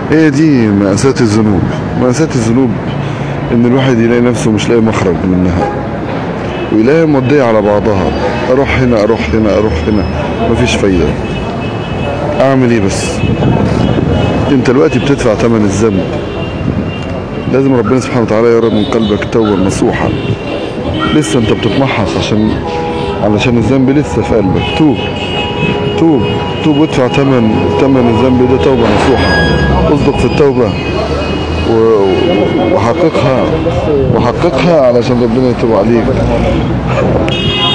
هي دي مأساة الذنوب مأساة الذنوب ان الواحد يلاقي نفسه مش لاقي مخرج منها ويلاقي مودية على بعضها اروح هنا اروح هنا اروح هنا مفيش فايدة اعمل ايه بس انت دلوقتي بتدفع ثمن الذنب لازم ربنا سبحانه وتعالى يرى من قلبك توبة نصوحة لسه انت بتتمحص عشان علشان الذنب لسه في قلبك توب توب توب وادفع ثمن ثمن الذنب ده توبة نصوحة اصدق في التوبة و- وحققها وحققها علشان ربنا يتوب عليك